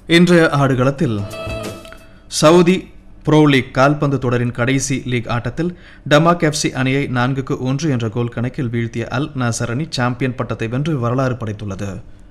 இன்றைய ஆடுகளத்தில் Saudi bro league கால்பந்து தொடரின் கடைசி லீக் ஆட்டத்தில் டமாக் எஃப்சி அணியை நான்குக்கு ஒன்று என்ற கோல் கணக்கில் வீழ்த்திய அல் நாசர் அணி சாம்பியன் பட்டத்தை வென்று வரலாறு படைத்துள்ளது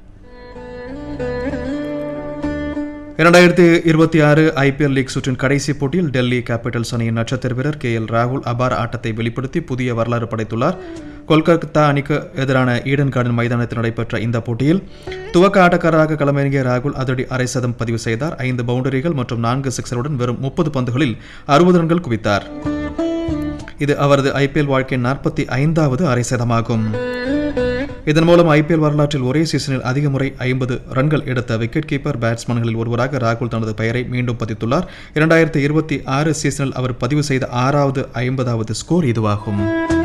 இரண்டாயிரத்தி இருபத்தி ஆறு ஐபிஎல் லீக் சுற்றின் கடைசி போட்டியில் டெல்லி கேபிட்டல்ஸ் அணியின் நட்சத்திர வீரர் கே எல் ராகுல் அபார ஆட்டத்தை வெளிப்படுத்தி புதிய வரலாறு படைத்துள்ளார் கொல்கத்தா அணிக்கு எதிரான ஈடன் கார்டன் மைதானத்தில் நடைபெற்ற இந்த போட்டியில் துவக்க ஆட்டக்காரராக களமிறங்கிய ராகுல் அதிரடி அரை சதம் பதிவு செய்தார் ஐந்து பவுண்டரிகள் மற்றும் நான்கு சிக்ஸருடன் வெறும் முப்பது பந்துகளில் அறுபது ரன்கள் குவித்தார் இது அவரது ஐபிஎல் வாழ்க்கையின் நாற்பத்தி ஐந்தாவது அரை சதமாகும் இதன் மூலம் ஐபிஎல் வரலாற்றில் ஒரே சீசனில் அதிக முறை ஐம்பது ரன்கள் எடுத்த விக்கெட் கீப்பர் பேட்ஸ்மேன்களில் ஒருவராக ராகுல் தனது பெயரை மீண்டும் பதித்துள்ளார் இரண்டாயிரத்தி இருபத்தி ஆறு சீசனில் அவர் பதிவு செய்த ஆறாவது ஐம்பதாவது ஸ்கோர் இதுவாகும்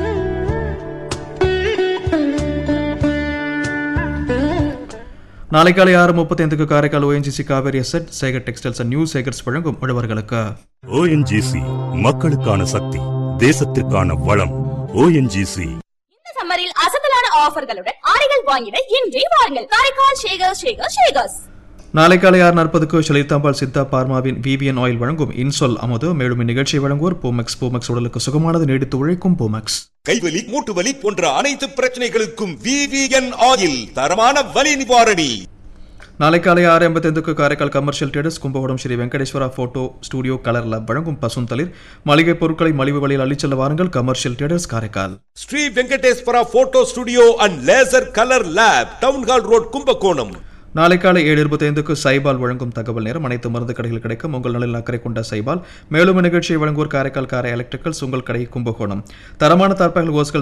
நாளை காலை ஆறு முப்பத்தைந்துக்கு Karaikal ONGC Kaveri set Sekar textiles and new Sekars வழங்கும் உழவர்களுக்கு ஓஎன்ஜிசி மக்களுக்கான சக்தி தேசத்திற்கான வளம் ஓஎன்ஜிசி இந்த சம்மரில் அசத்தலான ஆஃபர்களுடன் ஆடைகள் வாங்கிட இன்றே வாருங்கள் காரைக்கால் ஷேகர் ஷேகர் ஷேகர்ஸ் நாளை காலை ஆறு நாற்பதுக்கு ஷலிதாம்பாள் சித்தா பார்மாவின் விவிஎன் ஆயில் வழங்கும் இன்சொல் அமுது மேலும் இந்நிகழ்ச்சியை வழங்குவோர் பூமெக்ஸ் பூமெக்ஸ் உடலுக்கு சுகமானது நீடித்து உழைக்கும் பூமெக்ஸ் கைவலி மூட்டு வலி போன்ற அனைத்து பிரச்சனைகளுக்கும் விவிஎன் ஆயில் தரமான வலி நிவாரணி நாளை காலை ஆறு எண்பத்தைந்துக்கு Karaikal commercial traders Kumbakonam Sri Venkateswara photo studio colour lab வழங்கும் பசுந்தளிர் மளிகை பொருட்களை மலிவு வழியில் அள்ளிச்செல்ல வாருங்கள் commercial traders Karaikal Sri Venkateswara photo studio and laser colour lab town hall road Kumbakonam நாளை காலை ஏழு இருபத்தைந்துக்கு சைபால் வழங்கும் தகவல் நேரம் அனைத்து மருந்து கடைகள் கிடைக்கும் உங்கள் நலில் அக்கறை கொண்ட சைபால் மேலும் நிகழ்ச்சியை வழங்குவோர் காரைக்கால் காரை எலக்ட்ரிக்கல்ஸ் உங்கள் கடை கும்பகோணம் தரமான தற்பகல் ஓஸ்கள்